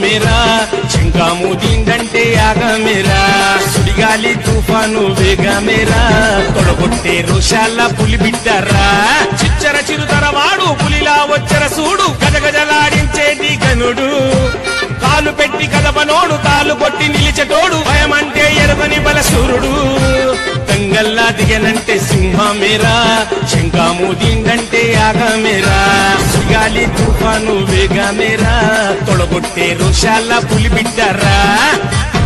సింహమేరా శంఖాము దీందంటే ఆగమేరా సుడిగాలి తుఫాను వేగమేరా తొడగొట్టే రోషాల పులి బిడ్డరా చిచ్చర చిరుతర వాడు పులిలా వచ్చర సూడు గజగజలాడించేటి గనుడు కాలు పెట్టి కదపనోడు తాలు కొట్టి నిలిచటోడు భయమంటే ఎరవని బలసూరుడు దంగల్లా దిగనంటే సింహమేరా శంఖాము దీందంటే ఆగమేరా సుగాలి తుఫాను వేగమేరా తొడగొట్టే రోషాల పులి బిడ్డరా